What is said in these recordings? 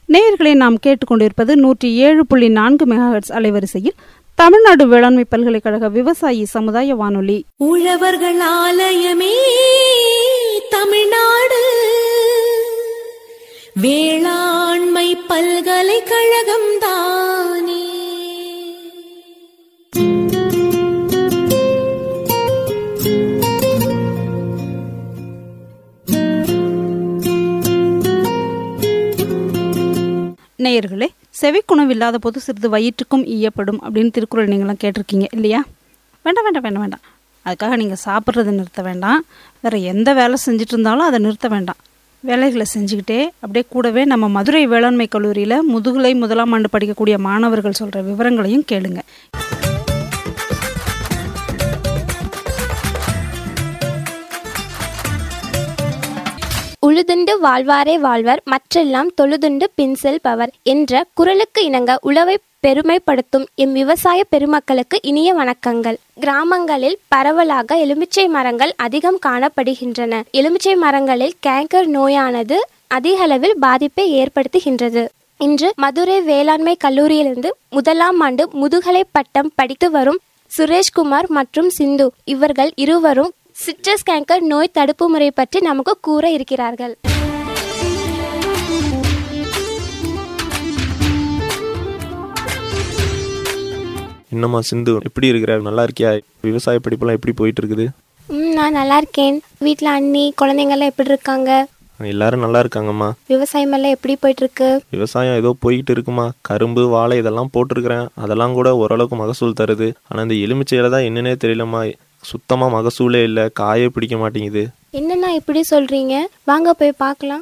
நேயர்களை நாம் கேட்டுக்கொண்டிருப்பது நூற்றி ஏழு புள்ளி நான்கு மெகாஹெட்ஸ் அலைவரிசையில் தமிழ்நாடு வேளாண்மை பல்கலைக்கழக விவசாயி சமுதாய வானொலி உழவர்கள் ஆலயமே தமிழ்நாடு வேளாண்மை பல்கலைக்கழகம் தானே நேயர்களே செவிக்குணவில்லாத போது சிறிது வயிற்றுக்கும் ஈயப்படும் அப்படின்னு திருக்குறள் நீங்களாம் கேட்டிருக்கீங்க இல்லையா வேண்டாம் வேண்டாம் வேண்டாம் வேண்டாம் அதுக்காக நீங்கள் சாப்பிட்றதை நிறுத்த வேண்டாம் வேறு எந்த வேலை செஞ்சுட்டு இருந்தாலும் அதை நிறுத்த வேண்டாம் வேலைகளை செஞ்சுக்கிட்டே அப்படியே கூடவே நம்ம மதுரை வேளாண்மை கல்லூரியில் முதுகலை முதலாம் ஆண்டு படிக்கக்கூடிய மாணவர்கள் சொல்கிற விவரங்களையும் கேளுங்க உழுதுண்டு வாழ்வாரே வாழ்வர் மற்றெல்லாம் தொழுதுண்டு பின் செல்பவர் என்ற குரலுக்கு இணங்க உழவை பெருமைப்படுத்தும் எம் விவசாய பெருமக்களுக்கு இனிய வணக்கங்கள் கிராமங்களில் பரவலாக எலுமிச்சை மரங்கள் அதிகம் காணப்படுகின்றன எலுமிச்சை மரங்களில் கேங்கர் நோயானது அதிக அளவில் பாதிப்பை ஏற்படுத்துகின்றது இன்று மதுரை வேளாண்மை கல்லூரியிலிருந்து முதலாம் ஆண்டு முதுகலை பட்டம் படித்து வரும் சுரேஷ்குமார் மற்றும் சிந்து இவர்கள் இருவரும் சிட்ரஸ் கேங்கர் நோய் தடுப்பு முறை பற்றி நமக்கு கூற இருக்கிறார்கள் என்னம்மா சிந்து எப்படி இருக்கிற நல்லா இருக்கியா விவசாய படிப்பெல்லாம் எப்படி போயிட்டு இருக்குது ம் நான் நல்லா இருக்கேன் வீட்டில் அண்ணி குழந்தைங்கள்லாம் எப்படி இருக்காங்க எல்லாரும் நல்லா இருக்காங்கம்மா விவசாயம் எல்லாம் எப்படி போயிட்டு இருக்கு விவசாயம் ஏதோ போய்கிட்டு இருக்குமா கரும்பு வாழை இதெல்லாம் போட்டிருக்கிறேன் அதெல்லாம் கூட ஓரளவுக்கு மகசூல் தருது ஆனால் இந்த எலுமிச்சையில தான் என்னன்னே தெரியலம்மா சுத்தமாக மகசூலே இல்லை காயே பிடிக்க மாட்டேங்குது என்னண்ணா இப்படி சொல்றீங்க வாங்க போய் பார்க்கலாம்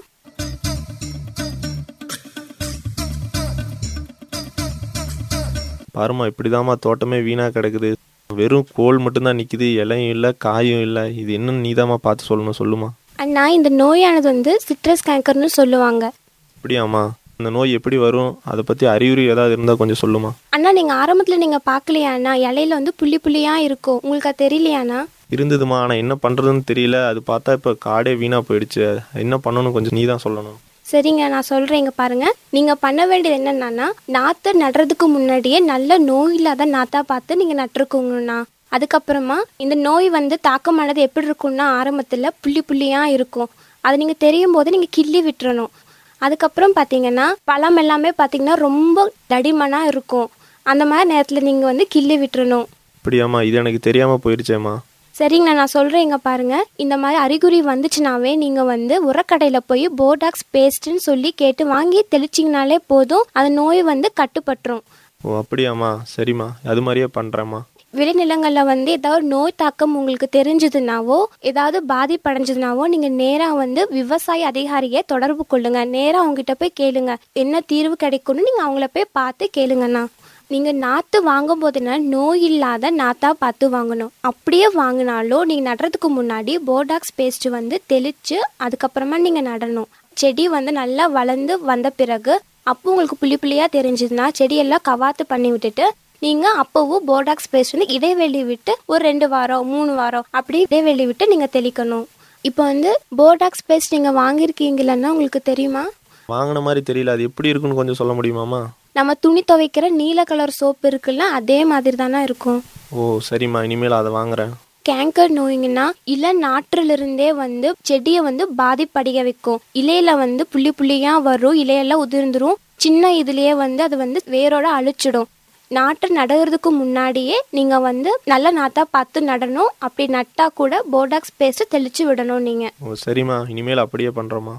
பாருமா இப்படிதாம்மா தோட்டமே வீணாக கிடக்குது வெறும் கோல் மட்டும்தான் நிற்கிது இலையும் இல்லை காயும் இல்லை இது என்னன்னு நீதாம்மா பார்த்து சொல்லணும் சொல்லுமா அண்ணா இந்த நோயானது வந்து சிட்ரஸ் கேங்கர்னு சொல்லுவாங்க அப்படியாம்மா இந்த நோய் எப்படி வரும் அதை பற்றி அறிகுறி ஏதாவது இருந்தால் கொஞ்சம் சொல்லுமா அண்ணா நீங்க ஆரம்பத்துல நீங்க பார்க்கலையாண்ணா இலையில வந்து புள்ளி புள்ளியா இருக்கும் உங்களுக்கு அது தெரியலையாண்ணா இருந்ததுமா ஆனால் என்ன பண்ணுறதுன்னு தெரியல அது பார்த்தா இப்போ காடே வீணாக போயிடுச்சு என்ன பண்ணணும் கொஞ்சம் நீ தான் சொல்லணும் சரிங்க நான் சொல்றேன் இங்க பாருங்க நீங்க பண்ண வேண்டியது என்னன்னா நாத்து நடுறதுக்கு முன்னாடியே நல்ல நோய் இல்லாத நாத்தா பார்த்து நீங்க நட்டுருக்குங்கண்ணா அதுக்கப்புறமா இந்த நோய் வந்து தாக்கமானது எப்படி இருக்கும்னா ஆரம்பத்துல புள்ளி புள்ளியா இருக்கும் அது நீங்க தெரியும் போது நீங்க கிள்ளி விட்டுறணும் அதுக்கப்புறம் பார்த்தீங்கன்னா பழம் எல்லாமே பார்த்தீங்கன்னா ரொம்ப தடிமனா இருக்கும் அந்த மாதிரி நேரத்தில் நீங்கள் வந்து கிள்ளி விட்டுறணும் அப்படியாம்மா இது எனக்கு தெரியாமல் போயிடுச்சேம்மா சரிங்கண்ணா நான் சொல்கிறேன் இங்க பாருங்க இந்த மாதிரி அறிகுறி வந்துச்சுனாவே நீங்கள் வந்து உரக்கடையில் போய் போடாக்ஸ் பேஸ்ட்டுன்னு சொல்லி கேட்டு வாங்கி தெளிச்சிங்கனாலே போதும் அந்த நோய் வந்து கட்டுப்பட்டுரும் ஓ அப்படியாம்மா சரிம்மா அது மாதிரியே பண்ணுறேம்மா விளைநிலங்களில் வந்து ஏதாவது நோய் தாக்கம் உங்களுக்கு தெரிஞ்சதுனாவோ ஏதாவது பாதிப்படைஞ்சதுனாவோ நீங்கள் நேராக வந்து விவசாய அதிகாரியை தொடர்பு கொள்ளுங்க நேராக அவங்ககிட்ட போய் கேளுங்க என்ன தீர்வு கிடைக்கும்னு நீங்கள் அவங்கள போய் பார்த்து கேளுங்கண்ணா நீங்கள் நாற்று வாங்கும் போதுனா நோய் இல்லாத நாத்தா பார்த்து வாங்கணும் அப்படியே வாங்கினாலும் நீங்கள் நடுறதுக்கு முன்னாடி போடாக்ஸ் பேஸ்ட் வந்து தெளித்து அதுக்கப்புறமா நீங்கள் நடணும் செடி வந்து நல்லா வளர்ந்து வந்த பிறகு அப்போ உங்களுக்கு புள்ளி புள்ளியாக தெரிஞ்சதுன்னா செடியெல்லாம் கவாத்து பண்ணி விட்டுட்டு நீங்கள் அப்போவும் போடாக்ஸ் பேஸ்ட் வந்து இடைவெளி விட்டு ஒரு ரெண்டு வாரம் மூணு வாரம் அப்படி இடைவெளி விட்டு நீங்கள் தெளிக்கணும் இப்போ வந்து போடாக்ஸ் பேஸ்ட் நீங்கள் வாங்கியிருக்கீங்களன்னா உங்களுக்கு தெரியுமா வாங்கின மாதிரி தெரியல அது எப்படி இருக்குன்னு கொஞ்சம் சொல்ல முடியுமாம்மா நம்ம துணி துவைக்கிற நீல கலர் சோப்பு இருக்குல்ல அதே மாதிரி தானே இருக்கும் ஓ சரிம்மா இனிமேல் அதை வாங்குறேன் கேங்கர் நோய்ங்கன்னா இள நாற்றிலிருந்தே வந்து செடியை வந்து பாதிப்படைய வைக்கும் இலையில வந்து புள்ளி புள்ளியா வரும் இலையெல்லாம் உதிர்ந்துரும் சின்ன இதுலயே வந்து அது வந்து வேரோட அழிச்சிடும் நாற்று நடுறதுக்கு முன்னாடியே நீங்க வந்து நல்ல நாத்தா பார்த்து நடணும் அப்படி நட்டா கூட போடாக்ஸ் பேஸ்ட் தெளிச்சு விடணும் நீங்க ஓ சரிம்மா இனிமேல் அப்படியே பண்ணுறோம்மா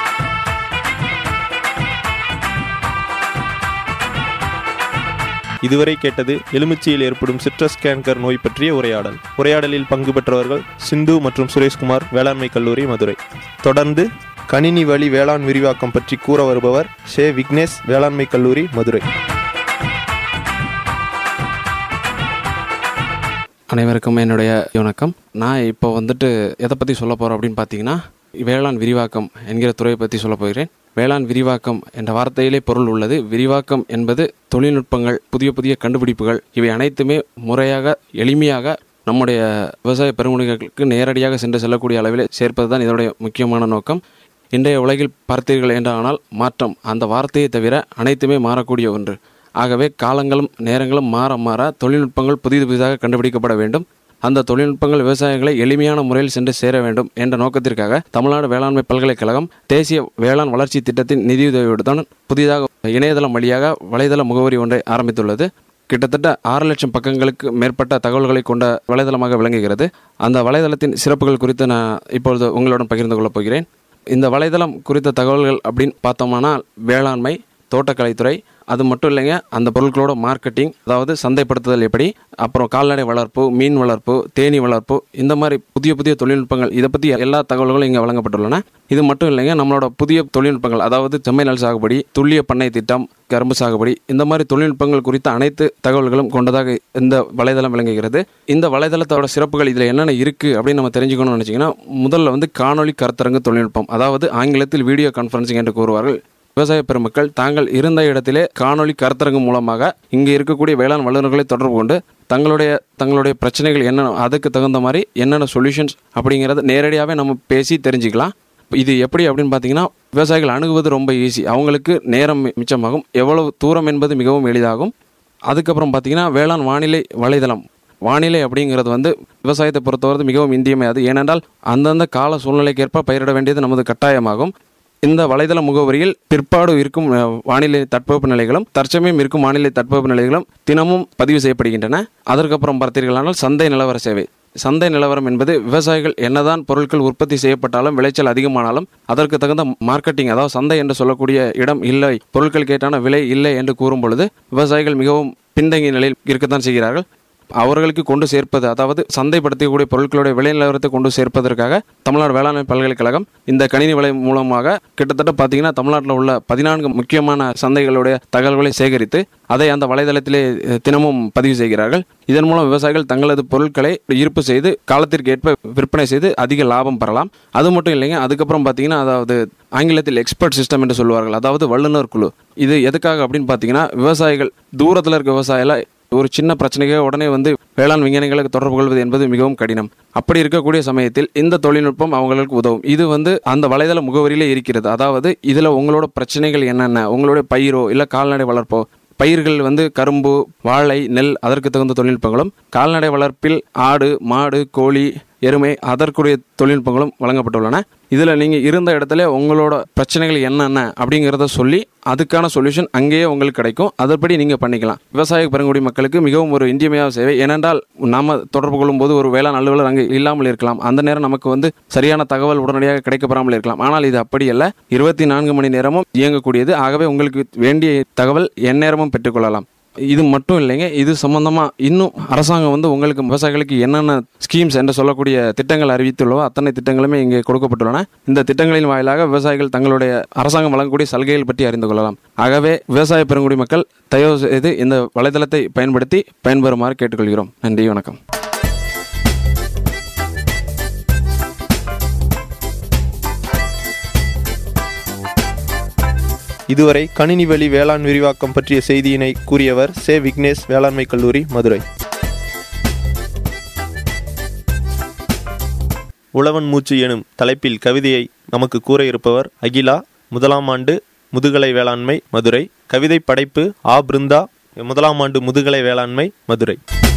இதுவரை கேட்டது எலுமிச்சையில் ஏற்படும் சிட்ரஸ் கேன்கர் நோய் பற்றிய உரையாடல் உரையாடலில் பங்கு பெற்றவர்கள் சிந்து மற்றும் சுரேஷ்குமார் வேளாண்மை கல்லூரி மதுரை தொடர்ந்து கணினி வழி வேளாண் விரிவாக்கம் பற்றி கூற வருபவர் ஷே விக்னேஷ் வேளாண்மை கல்லூரி மதுரை அனைவருக்கும் என்னுடைய வணக்கம் நான் இப்போ வந்துட்டு எதை பற்றி சொல்ல போகிறோம் அப்படின்னு பார்த்தீங்கன்னா வேளாண் விரிவாக்கம் என்கிற துறையை பற்றி சொல்ல போகிறேன் வேளாண் விரிவாக்கம் என்ற வார்த்தையிலே பொருள் உள்ளது விரிவாக்கம் என்பது தொழில்நுட்பங்கள் புதிய புதிய கண்டுபிடிப்புகள் இவை அனைத்துமே முறையாக எளிமையாக நம்முடைய விவசாய பெருமுனைகளுக்கு நேரடியாக சென்று செல்லக்கூடிய அளவில் சேர்ப்பது தான் இதனுடைய முக்கியமான நோக்கம் இன்றைய உலகில் பார்த்தீர்கள் என்றானால் மாற்றம் அந்த வார்த்தையை தவிர அனைத்துமே மாறக்கூடிய ஒன்று ஆகவே காலங்களும் நேரங்களும் மாற மாற தொழில்நுட்பங்கள் புதிது புதிதாக கண்டுபிடிக்கப்பட வேண்டும் அந்த தொழில்நுட்பங்கள் விவசாயிகளை எளிமையான முறையில் சென்று சேர வேண்டும் என்ற நோக்கத்திற்காக தமிழ்நாடு வேளாண்மை பல்கலைக்கழகம் தேசிய வேளாண் வளர்ச்சி திட்டத்தின் நிதியுதவியுடன் புதிதாக இணையதளம் வழியாக வலைதள முகவரி ஒன்றை ஆரம்பித்துள்ளது கிட்டத்தட்ட ஆறு லட்சம் பக்கங்களுக்கு மேற்பட்ட தகவல்களை கொண்ட வலைதளமாக விளங்குகிறது அந்த வலைதளத்தின் சிறப்புகள் குறித்து நான் இப்பொழுது உங்களுடன் பகிர்ந்து கொள்ளப் போகிறேன் இந்த வலைதளம் குறித்த தகவல்கள் அப்படின்னு பார்த்தோம்னா வேளாண்மை தோட்டக்கலைத்துறை அது மட்டும் இல்லைங்க அந்த பொருட்களோட மார்க்கெட்டிங் அதாவது சந்தைப்படுத்துதல் எப்படி அப்புறம் கால்நடை வளர்ப்பு மீன் வளர்ப்பு தேனீ வளர்ப்பு இந்த மாதிரி புதிய புதிய தொழில்நுட்பங்கள் இதை பற்றி எல்லா தகவல்களும் இங்கே வழங்கப்பட்டுள்ளன இது மட்டும் இல்லைங்க நம்மளோட புதிய தொழில்நுட்பங்கள் அதாவது செம்மை நெல் சாகுபடி துல்லிய பண்ணை திட்டம் கரும்பு சாகுபடி இந்த மாதிரி தொழில்நுட்பங்கள் குறித்த அனைத்து தகவல்களும் கொண்டதாக இந்த வலைதளம் விளங்குகிறது இந்த வலைதளத்தோட சிறப்புகள் இதில் என்னென்ன இருக்குது அப்படின்னு நம்ம தெரிஞ்சுக்கணும்னு நினச்சிங்கன்னா முதல்ல வந்து காணொலி கருத்தரங்கு தொழில்நுட்பம் அதாவது ஆங்கிலத்தில் வீடியோ கான்ஃபரன்சிங் என்று கூறுவார்கள் விவசாய பெருமக்கள் தாங்கள் இருந்த இடத்திலே காணொலி கருத்தரங்கு மூலமாக இங்கே இருக்கக்கூடிய வேளாண் வல்லுநர்களை தொடர்பு கொண்டு தங்களுடைய தங்களுடைய பிரச்சனைகள் என்ன அதுக்கு தகுந்த மாதிரி என்னென்ன சொல்யூஷன்ஸ் அப்படிங்கிறத நேரடியாகவே நம்ம பேசி தெரிஞ்சுக்கலாம் இது எப்படி அப்படின்னு பார்த்தீங்கன்னா விவசாயிகள் அணுகுவது ரொம்ப ஈஸி அவங்களுக்கு நேரம் மி- மிச்சமாகும் எவ்வளவு தூரம் என்பது மிகவும் எளிதாகும் அதுக்கப்புறம் பார்த்தீங்கன்னா வேளாண் வானிலை வலைதளம் வானிலை அப்படிங்கிறது வந்து விவசாயத்தை பொறுத்தவரை மிகவும் இன்றியமையாது ஏனென்றால் அந்தந்த கால சூழ்நிலைக்கேற்ப பயிரிட வேண்டியது நமது கட்டாயமாகும் இந்த வலைதள முகவரியில் பிற்பாடு இருக்கும் அஹ், வானிலை தட்பவெப்ப நிலைகளும் தற்சமயம் இருக்கும் வானிலை தட்பவெப்ப நிலைகளும் தினமும் பதிவு செய்யப்படுகின்றன அதற்கப்புறம் பார்த்தீர்களானால் சந்தை நிலவர சேவை சந்தை நிலவரம் என்பது விவசாயிகள் என்னதான் பொருட்கள் உற்பத்தி செய்யப்பட்டாலும் விளைச்சல் அதிகமானாலும் அதற்கு தகுந்த மார்க்கெட்டிங் அதாவது சந்தை என்று சொல்லக்கூடிய இடம் இல்லை பொருட்கள் கேட்டான விலை இல்லை என்று கூறும் பொழுது விவசாயிகள் மிகவும் பின்தங்கிய நிலையில் இருக்கத்தான் செய்கிறார்கள் அவர்களுக்கு கொண்டு சேர்ப்பது அதாவது சந்தைப்படுத்தக்கூடிய பொருட்களுடைய விலை நிலவரத்தை கொண்டு சேர்ப்பதற்காக தமிழ்நாடு வேளாண்மை பல்கலைக்கழகம் இந்த கணினி வலை மூலமாக கிட்டத்தட்ட பார்த்தீங்கன்னா தமிழ்நாட்டில் உள்ள பதினான்கு முக்கியமான சந்தைகளுடைய தகவல்களை சேகரித்து அதை அந்த வலைதளத்திலே அஹ், தினமும் பதிவு செய்கிறார்கள் இதன் மூலம் விவசாயிகள் தங்களது பொருட்களை இருப்பு செய்து காலத்திற்கு ஏற்ப விற்பனை செய்து அதிக லாபம் பெறலாம் அது மட்டும் இல்லைங்க அதுக்கப்புறம் பார்த்தீங்கன்னா அதாவது ஆங்கிலத்தில் எக்ஸ்பர்ட் சிஸ்டம் என்று சொல்வார்கள் அதாவது வல்லுநர் குழு இது எதுக்காக அப்படின்னு பார்த்தீங்கன்னா விவசாயிகள் தூரத்தில் இருக்க விவசாயில ஒரு சின்ன பிரச்சனைக்கு உடனே வந்து வேளாண் விஞ்ஞானிகளுக்கு தொடர்பு கொள்வது என்பது மிகவும் கடினம் அப்படி இருக்கக்கூடிய சமயத்தில் இந்த தொழில்நுட்பம் அவங்களுக்கு உதவும் இது வந்து அந்த வலைதள முகவரியிலே இருக்கிறது அதாவது இதில் உங்களோட பிரச்சனைகள் என்னென்ன உங்களுடைய பயிரோ இல்லை கால்நடை வளர்ப்போ பயிர்கள் வந்து கரும்பு வாழை நெல் அதற்கு தகுந்த தொழில்நுட்பங்களும் கால்நடை வளர்ப்பில் ஆடு மாடு கோழி எருமை அதற்குரிய தொழில்நுட்பங்களும் வழங்கப்பட்டுள்ளன இதில் நீங்கள் இருந்த இடத்துல உங்களோட பிரச்சனைகள் என்னென்ன அப்படிங்கிறத சொல்லி அதுக்கான சொல்யூஷன் அங்கேயே உங்களுக்கு கிடைக்கும் அதன்படி நீங்கள் பண்ணிக்கலாம் விவசாய பெருங்குடி மக்களுக்கு மிகவும் ஒரு இன்றியமையாத சேவை ஏனென்றால் நாம தொடர்பு கொள்ளும்போது ஒரு வேளாண் அலுவலர் அங்கே இல்லாமல் இருக்கலாம் அந்த நேரம் நமக்கு வந்து சரியான தகவல் உடனடியாக கிடைக்கப்பெறாமல் இருக்கலாம் ஆனால் இது அப்படி அல்ல இருபத்தி நான்கு மணி நேரமும் இயங்கக்கூடியது ஆகவே உங்களுக்கு வேண்டிய தகவல் எந்நேரமும் பெற்றுக்கொள்ளலாம் இது மட்டும் இல்லைங்க இது சம்பந்தமா இன்னும் அரசாங்கம் வந்து உங்களுக்கு விவசாயிகளுக்கு என்னென்ன ஸ்கீம்ஸ் என்று சொல்லக்கூடிய திட்டங்கள் அறிவித்துள்ளவோ அத்தனை திட்டங்களுமே இங்கே கொடுக்கப்பட்டுள்ளன இந்த திட்டங்களின் வாயிலாக விவசாயிகள் தங்களுடைய அரசாங்கம் வழங்கக்கூடிய சலுகைகள் பற்றி அறிந்து கொள்ளலாம் ஆகவே விவசாய பெருங்குடி மக்கள் தயவு செய்து இந்த வலைதளத்தை பயன்படுத்தி பயன்பெறுமாறு கேட்டுக்கொள்கிறோம் நன்றி வணக்கம் இதுவரை கணினி வழி வேளாண் விரிவாக்கம் பற்றிய செய்தியினை கூறியவர் சே விக்னேஷ் வேளாண்மை கல்லூரி மதுரை உழவன் மூச்சு எனும் தலைப்பில் கவிதையை நமக்கு கூற இருப்பவர் அகிலா முதலாம் ஆண்டு முதுகலை வேளாண்மை மதுரை கவிதை படைப்பு ஆ பிருந்தா முதலாம் ஆண்டு முதுகலை வேளாண்மை மதுரை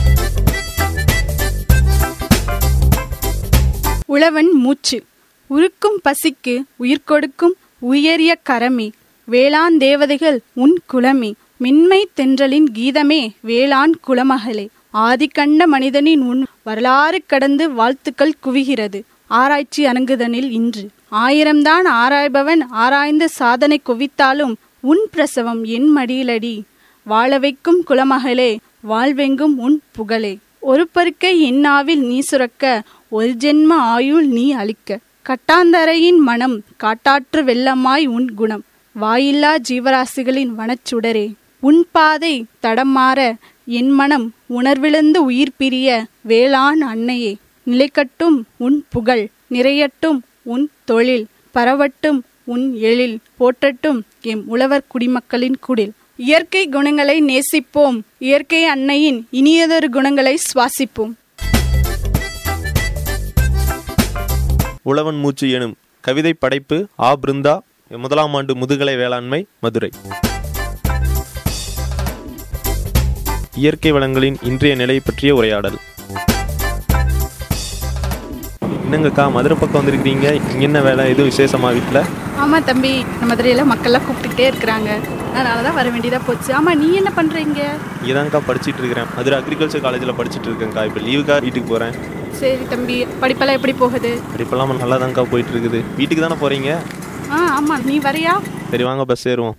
உழவன் மூச்சு உருக்கும் பசிக்கு உயிர் கொடுக்கும் உயரிய கரமே வேளாண் தேவதைகள் உன் குலமே மென்மை தென்றலின் கீதமே வேளாண் குலமகளே ஆதிக்கண்ட மனிதனின் உன் வரலாறு கடந்து வாழ்த்துக்கள் குவிகிறது ஆராய்ச்சி அணங்குதனில் இன்று ஆயிரம்தான் ஆராய்பவன் ஆராய்ந்த சாதனை குவித்தாலும் உன் பிரசவம் என் மடியிலடி வாழ வைக்கும் குலமகளே வாழ்வெங்கும் உன் புகழே ஒரு பருக்கை என்னாவில் நீ சுரக்க ஒரு ஜென்ம ஆயுள் நீ அளிக்க கட்டாந்தரையின் மனம் காட்டாற்று வெள்ளமாய் உன் குணம் வாயில்லா ஜீவராசிகளின் வனச்சுடரே உன் பாதை தடமாற என் மனம் உணர்விழந்து உயிர் பிரிய வேளாண் அன்னையே நிலைக்கட்டும் உன் புகழ் நிறையட்டும் உன் தொழில் பரவட்டும் உன் எழில் போற்றட்டும் எம் உழவர் குடிமக்களின் குடில் இயற்கை குணங்களை நேசிப்போம் இயற்கை அன்னையின் இனியதொரு குணங்களை சுவாசிப்போம் உழவன் மூச்சு எனும் கவிதை படைப்பு ஆ பிருந்தா முதலாம் ஆண்டு முதுகலை வேளாண்மை மதுரை இயற்கை வளங்களின் இன்றைய நிலை பற்றிய உரையாடல் என்னங்கக்கா மதுரை பக்கம் வந்திருக்கிறீங்க இங்க என்ன வேலை எதுவும் விசேஷமா வீட்டில் ஆமாம் தம்பி நம்ம மதுரையில் மக்கள்லாம் கூப்பிட்டுக்கிட்டே இருக்கிறாங்க அதனால தான் வர வேண்டியதாக போச்சு ஆமாம் நீ என்ன பண்ணுறீங்க இதான்க்கா படிச்சிட்டு இருக்கிறேன் மதுரை அக்ரிகல்ச்சர் காலேஜில் படிச்சிட்டு இருக்கேன்க்கா இப்போ லீவுக்கா வீட்டுக்கு போகிறேன் சரி தம்பி படிப்பெல்லாம் எப்படி போகுது படிப்பெல்லாம் நல்லா தான்க்கா போயிட்டு இருக்குது வீட்டுக்கு தானே போகிறீங்க ஆ ஆமாம் நீ வரியா சரி வாங்க பஸ் ஏறுவோம்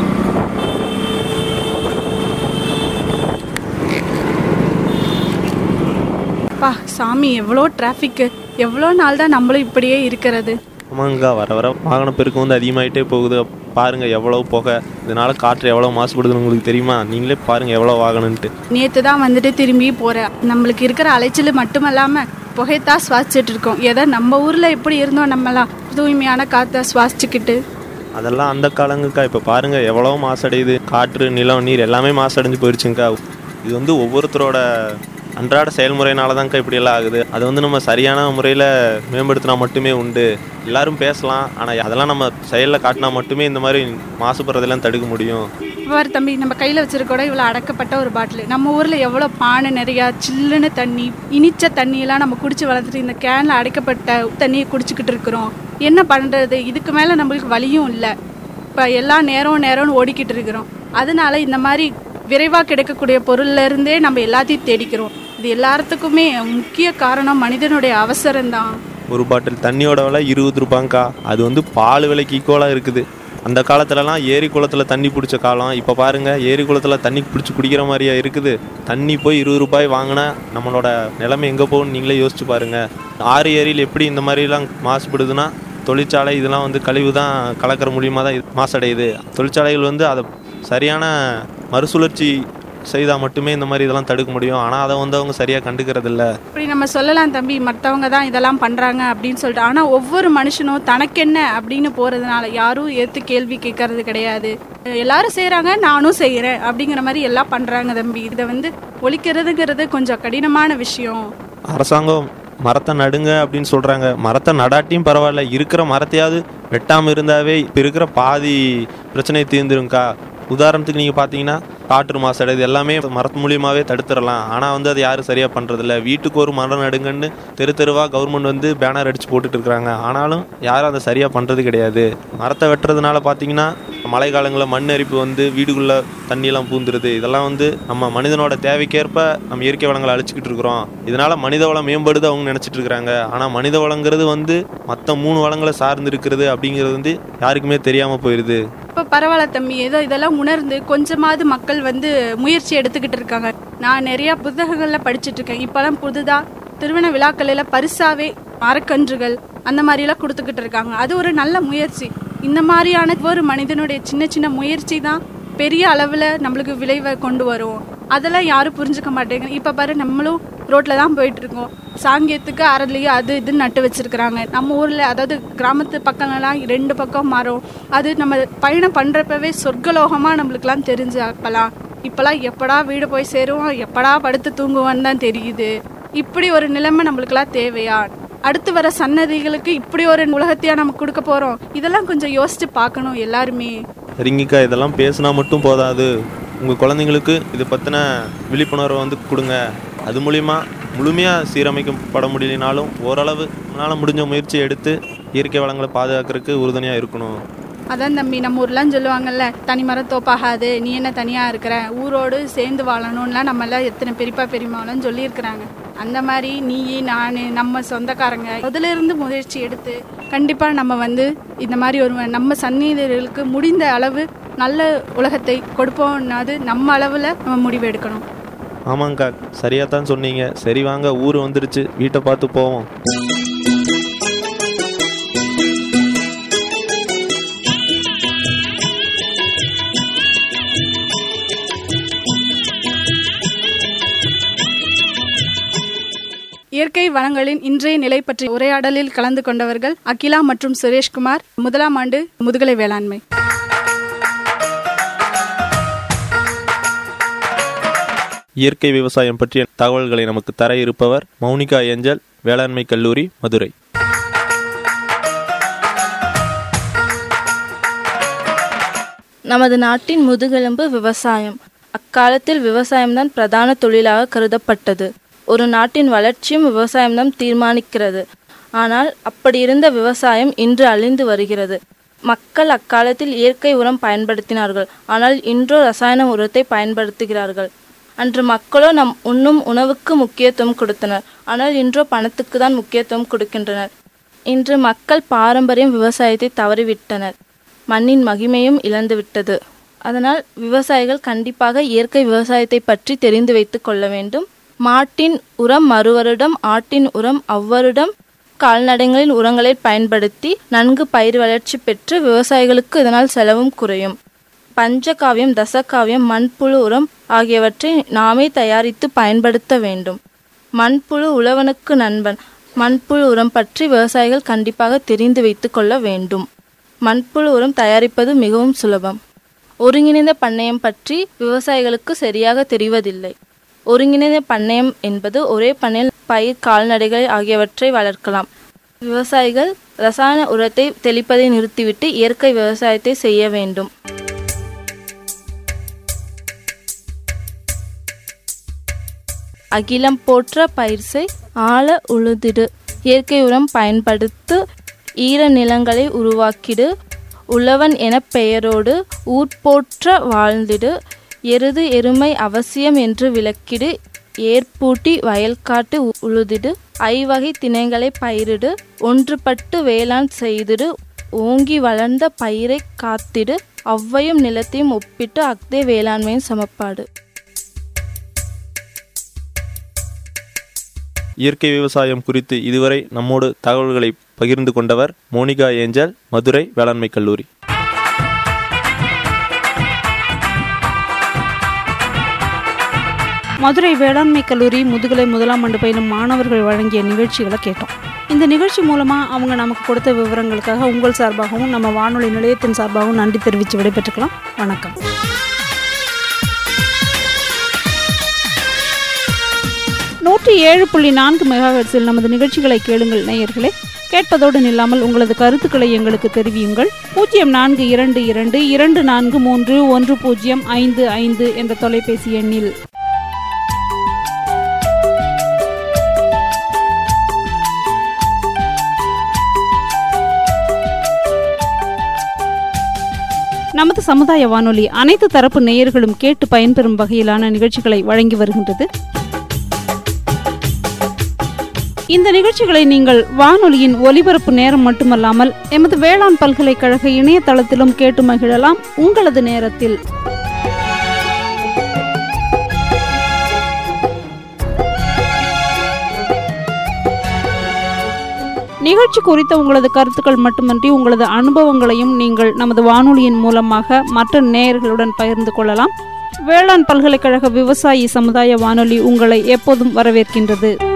பா சாமி எவ்வளோ டிராஃபிக்கு எவ்வளோ நாள் தான் நம்மளும் இப்படியே இருக்கிறது ஆமாங்கக்கா வர வர வாகன பெருக்கம் வந்து அதிகமாயிட்டே போகுது பாருங்க எவ்வளோ புகை இதனால காற்று எவ்வளோ மாசுபடுதுன்னு உங்களுக்கு தெரியுமா நீங்களே பாருங்க எவ்வளோ வாகனன்ட்டு நேற்று தான் வந்துட்டு திரும்பி போகிறேன் நம்மளுக்கு இருக்கிற அலைச்சல் மட்டும் இல்லாமல் புகைத்தான் சுவாசிச்சுட்டு இருக்கோம் ஏதோ நம்ம ஊரில் எப்படி இருந்தோம் நம்மலாம் தூய்மையான காற்றை சுவாசிச்சுக்கிட்டு அதெல்லாம் அந்த காலங்கக்கா இப்போ பாருங்க எவ்வளோ மாசடையுது காற்று நிலம் நீர் எல்லாமே மாசடைஞ்சு போயிடுச்சுங்கக்கா இது வந்து ஒவ்வொருத்தரோட அன்றாட செயல்முறையினால தான்க்கா இப்படியெல்லாம் ஆகுது அது வந்து நம்ம சரியான முறையில் மேம்படுத்தினா மட்டுமே உண்டு எல்லாரும் பேசலாம் ஆனால் அதெல்லாம் நம்ம செயலில் காட்டினா மட்டுமே இந்த மாதிரி மாசுபடுறதெல்லாம் தடுக்க முடியும் வேறு தம்பி நம்ம கையில் வச்சிருக்க இவ்வளோ அடக்கப்பட்ட ஒரு பாட்டில் நம்ம ஊரில் எவ்வளோ பானை நிறையா சில்லுன்னு தண்ணி இனிச்ச தண்ணியெல்லாம் நம்ம குடிச்சு வளர்த்துட்டு இந்த கேனில் அடைக்கப்பட்ட தண்ணியை குடிச்சிக்கிட்டு இருக்கிறோம் என்ன பண்ணுறது இதுக்கு மேலே நம்மளுக்கு வழியும் இல்லை இப்போ எல்லா நேரம் நேரம்னு ஓடிக்கிட்டு இருக்கிறோம் அதனால இந்த மாதிரி விரைவாக கிடைக்கக்கூடிய பொருள்ல இருந்தே நம்ம எல்லாத்தையும் தேடிக்கிறோம் இது எல்லாத்துக்குமே முக்கிய காரணம் மனிதனுடைய அவசரம்தான் ஒரு பாட்டில் தண்ணியோட விலை இருபது ரூபாங்க்கா அது வந்து பால் விலைக்கு ஈக்குவலாக இருக்குது அந்த காலத்துலலாம் ஏரி குளத்தில் தண்ணி பிடிச்ச காலம் இப்போ பாருங்க ஏரி குளத்தில் தண்ணி பிடிச்சி குடிக்கிற மாதிரியா இருக்குது தண்ணி போய் இருபது ரூபாய் வாங்கினா நம்மளோட நிலைமை எங்கே போகும்னு நீங்களே யோசிச்சு பாருங்க ஆறு ஏரியில் எப்படி இந்த மாதிரிலாம் மாசுபடுதுன்னா தொழிற்சாலை இதெல்லாம் வந்து கழிவு தான் கலக்கிற மூலியமாக தான் இது மாசடையுது தொழிற்சாலைகள் வந்து அதை சரியான மறுசுழற்சி செய்தால் மட்டுமே இந்த மாதிரி இதெல்லாம் தடுக்க முடியும் ஆனால் அதை வந்து அவங்க சரியாக கண்டுக்கிறதில்ல இப்படி நம்ம சொல்லலாம் தம்பி மற்றவங்க தான் இதெல்லாம் பண்ணுறாங்க அப்படின்னு சொல்லிட்டு ஆனால் ஒவ்வொரு மனுஷனும் தனக்கென்ன அப்படின்னு போகிறதுனால யாரும் ஏற்று கேள்வி கேட்கறது கிடையாது எல்லாரும் செய்கிறாங்க நானும் செய்கிறேன் அப்படிங்கிற மாதிரி எல்லாம் பண்ணுறாங்க தம்பி இதை வந்து ஒழிக்கிறதுங்கிறது கொஞ்சம் கடினமான விஷயம் அரசாங்கம் மரத்தை நடுங்க அப்படின்னு சொல்றாங்க மரத்தை நடாட்டியும் பரவாயில்ல இருக்கிற மரத்தையாவது வெட்டாம இருந்தாவே இப்ப இருக்கிற பாதி பிரச்சனை தீர்ந்துருங்கக்கா உதாரணத்துக்கு நீங்க பாத்தீங்கன்னா காற்று மாசடைது எல்லாமே மரத்து மூலியமாவே தடுத்துடலாம் ஆனா வந்து அது யாரும் சரியா பண்றதில்ல வீட்டுக்கு ஒரு மரம் நடுங்கன்னு தெரு தெருவா கவர்மெண்ட் வந்து பேனர் அடிச்சு போட்டுட்டு இருக்காங்க ஆனாலும் யாரும் அதை சரியா பண்றது கிடையாது மரத்தை வெட்டுறதுனால பாத்தீங்கன்னா மழை காலங்களில் மண் அரிப்பு வந்து வீடுக்குள்ள தண்ணியெல்லாம் பூந்துருது இதெல்லாம் வந்து நம்ம மனிதனோட தேவைக்கேற்ப நம்ம இயற்கை வளங்களை அழிச்சுக்கிட்டு இருக்கிறோம் இதனால மனித வளம் மேம்படுது அவங்க நினைச்சிட்டு இருக்கிறாங்க ஆனா மனித வளங்கிறது வந்து மற்ற மூணு வளங்களை சார்ந்து இருக்கிறது அப்படிங்கிறது வந்து யாருக்குமே தெரியாம போயிருது இப்போ பரவாயில்ல தம்பி ஏதோ இதெல்லாம் உணர்ந்து கொஞ்சமாவது மக்கள் வந்து முயற்சி எடுத்துக்கிட்டு இருக்காங்க நான் நிறைய புத்தகங்களில் படிச்சுட்டு இருக்கேன் இப்போலாம் புதுதா திருமண விழாக்களில் பரிசாவே மரக்கன்றுகள் அந்த மாதிரிலாம் கொடுத்துக்கிட்டு இருக்காங்க அது ஒரு நல்ல முயற்சி இந்த மாதிரியான ஒரு மனிதனுடைய சின்ன சின்ன முயற்சி தான் பெரிய அளவில் நம்மளுக்கு விளைவை கொண்டு வரும் அதெல்லாம் யாரும் புரிஞ்சுக்க மாட்டேங்க இப்போ பாரு நம்மளும் ரோட்டில் தான் போயிட்டு இருக்கோம் சாங்கியத்துக்கு அரளியோ அது இதுன்னு நட்டு வச்சிருக்கிறாங்க நம்ம ஊரில் அதாவது கிராமத்து பக்கங்கள்லாம் ரெண்டு பக்கம் மரம் அது நம்ம பயணம் பண்ணுறப்பவே சொர்க்கலோகமாக நம்மளுக்குலாம் தெரிஞ்சு அப்போலாம் இப்போலாம் எப்படா வீடு போய் சேருவோம் எப்படா படுத்து தூங்குவோன்னு தான் தெரியுது இப்படி ஒரு நிலைமை நம்மளுக்குலாம் தேவையா அடுத்து வர சன்னதிகளுக்கு இப்படி ஒரு உலகத்தையா நம்ம கொடுக்க போறோம் இதெல்லாம் கொஞ்சம் யோசிச்சு பார்க்கணும் எல்லாருமே சரிங்கக்கா இதெல்லாம் பேசினா மட்டும் போதாது உங்கள் குழந்தைங்களுக்கு இதை பற்றின விழிப்புணர்வை வந்து கொடுங்க அது மூலிமா முழுமையாக சீரமைக்கப்பட முடியலனாலும் ஓரளவு உன்னால் முடிஞ்ச முயற்சியை எடுத்து இயற்கை வளங்களை பாதுகாக்கிறதுக்கு உறுதுணையாக இருக்கணும் அதான் தம்பி நம்ம ஊர்லாம் சொல்லுவாங்கல்ல தனி மரம் தோப்பாகாது நீ என்ன தனியாக இருக்கிற ஊரோடு சேர்ந்து வாழணும்லாம் நம்மளாம் எத்தனை பெரியப்பா பெரியம்மாலாம் சொல்லியிருக்கிறாங்க அந்த மாதிரி நீ நான் நம்ம சொந்தக்காரங்க அதுல இருந்து முயற்சி எடுத்து கண்டிப்பாக நம்ம வந்து இந்த மாதிரி ஒரு நம்ம சந்நிதர்களுக்கு முடிந்த அளவு நல்ல உலகத்தை கொடுப்போம்னாது நம்ம அளவில் நம்ம முடிவு எடுக்கணும் ஆமாங்க்கா சரியாக தான் சொன்னீங்க சரி வாங்க ஊர் வந்துருச்சு வீட்டை பார்த்து போவோம் இயற்கை வளங்களின் இன்றைய நிலை பற்றி உரையாடலில் கலந்து கொண்டவர்கள் அகிலா மற்றும் சுரேஷ்குமார் முதலாம் ஆண்டு முதுகலை வேளாண்மை இயற்கை விவசாயம் பற்றிய தகவல்களை நமக்கு தர இருப்பவர் மௌனிகா ஏஞ்சல் வேளாண்மை கல்லூரி மதுரை நமது நாட்டின் முதுகெலும்பு விவசாயம் அக்காலத்தில் விவசாயம்தான் பிரதான தொழிலாக கருதப்பட்டது ஒரு நாட்டின் வளர்ச்சியும் விவசாயம்தான் தீர்மானிக்கிறது ஆனால் அப்படி இருந்த விவசாயம் இன்று அழிந்து வருகிறது மக்கள் அக்காலத்தில் இயற்கை உரம் பயன்படுத்தினார்கள் ஆனால் இன்றோ ரசாயன உரத்தை பயன்படுத்துகிறார்கள் அன்று மக்களோ நம் உண்ணும் உணவுக்கு முக்கியத்துவம் கொடுத்தனர் ஆனால் இன்றோ பணத்துக்கு தான் முக்கியத்துவம் கொடுக்கின்றனர் இன்று மக்கள் பாரம்பரியம் விவசாயத்தை தவறிவிட்டனர் மண்ணின் மகிமையும் இழந்துவிட்டது அதனால் விவசாயிகள் கண்டிப்பாக இயற்கை விவசாயத்தை பற்றி தெரிந்து வைத்து கொள்ள வேண்டும் மாட்டின் உரம் மறுவருடம் ஆட்டின் உரம் அவ்வருடம் கால்நடைகளின் உரங்களை பயன்படுத்தி நன்கு பயிர் வளர்ச்சி பெற்று விவசாயிகளுக்கு இதனால் செலவும் குறையும் பஞ்சகாவியம் தசகாவியம் மண்புழு உரம் ஆகியவற்றை நாமே தயாரித்து பயன்படுத்த வேண்டும் மண்புழு உழவனுக்கு நண்பன் மண்புழு உரம் பற்றி விவசாயிகள் கண்டிப்பாக தெரிந்து வைத்து கொள்ள வேண்டும் மண்புழு உரம் தயாரிப்பது மிகவும் சுலபம் ஒருங்கிணைந்த பண்ணையம் பற்றி விவசாயிகளுக்கு சரியாக தெரிவதில்லை ஒருங்கிணைந்த பண்ணையம் என்பது ஒரே பண்ணையில் பயிர் கால்நடைகள் ஆகியவற்றை வளர்க்கலாம் விவசாயிகள் ரசாயன உரத்தை தெளிப்பதை நிறுத்திவிட்டு இயற்கை விவசாயத்தை செய்ய வேண்டும் அகிலம் போற்ற பயிர்சை ஆழ உழுதிடு இயற்கை உரம் பயன்படுத்து ஈர நிலங்களை உருவாக்கிடு உழவன் என பெயரோடு ஊர்போற்ற வாழ்ந்திடு எருது எருமை அவசியம் என்று விளக்கிடு ஏற்பூட்டி வயல்காட்டு உ- உழுதிடு ஐவகை திணைகளை பயிரிடு ஒன்றுபட்டு வேளாண் செய்திடு ஓங்கி வளர்ந்த பயிரை காத்திடு அவ்வையும் நிலத்தையும் ஒப்பிட்டு அக்தே வேளாண்மையின் சமப்பாடு இயற்கை விவசாயம் குறித்து இதுவரை நம்மோடு தகவல்களை பகிர்ந்து கொண்டவர் மோனிகா ஏஞ்சல் மதுரை வேளாண்மை கல்லூரி மதுரை வேளாண்மை கல்லூரி முதுகலை முதலாம் ஆண்டு பயிலும் மாணவர்கள் வழங்கிய நிகழ்ச்சிகளை கேட்டோம் இந்த நிகழ்ச்சி மூலமாக அவங்க நமக்கு கொடுத்த விவரங்களுக்காக உங்கள் சார்பாகவும் நம்ம வானொலி நிலையத்தின் சார்பாகவும் நன்றி தெரிவித்து விடைபெற்றுக்கலாம் வணக்கம் நூற்றி ஏழு புள்ளி நான்கு மெகாஹெர்ட்ஸில் நமது நிகழ்ச்சிகளை கேளுங்கள் நேயர்களே கேட்பதோடு நில்லாமல் உங்களது கருத்துக்களை எங்களுக்கு தெரிவியுங்கள் பூஜ்ஜியம் நான்கு இரண்டு இரண்டு இரண்டு நான்கு மூன்று ஒன்று பூஜ்ஜியம் ஐந்து ஐந்து என்ற தொலைபேசி எண்ணில் நமது சமுதாய வானொலி அனைத்து தரப்பு நேயர்களும் கேட்டு பயன்பெறும் வகையிலான நிகழ்ச்சிகளை வழங்கி வருகின்றது இந்த நிகழ்ச்சிகளை நீங்கள் வானொலியின் ஒலிபரப்பு நேரம் மட்டுமல்லாமல் எமது வேளாண் பல்கலைக்கழக இணையதளத்திலும் கேட்டு மகிழலாம் உங்களது நேரத்தில் நிகழ்ச்சி குறித்த உங்களது கருத்துக்கள் மட்டுமன்றி உங்களது அனுபவங்களையும் நீங்கள் நமது வானொலியின் மூலமாக மற்ற நேயர்களுடன் பகிர்ந்து கொள்ளலாம் வேளாண் பல்கலைக்கழக விவசாயி சமுதாய வானொலி உங்களை எப்போதும் வரவேற்கின்றது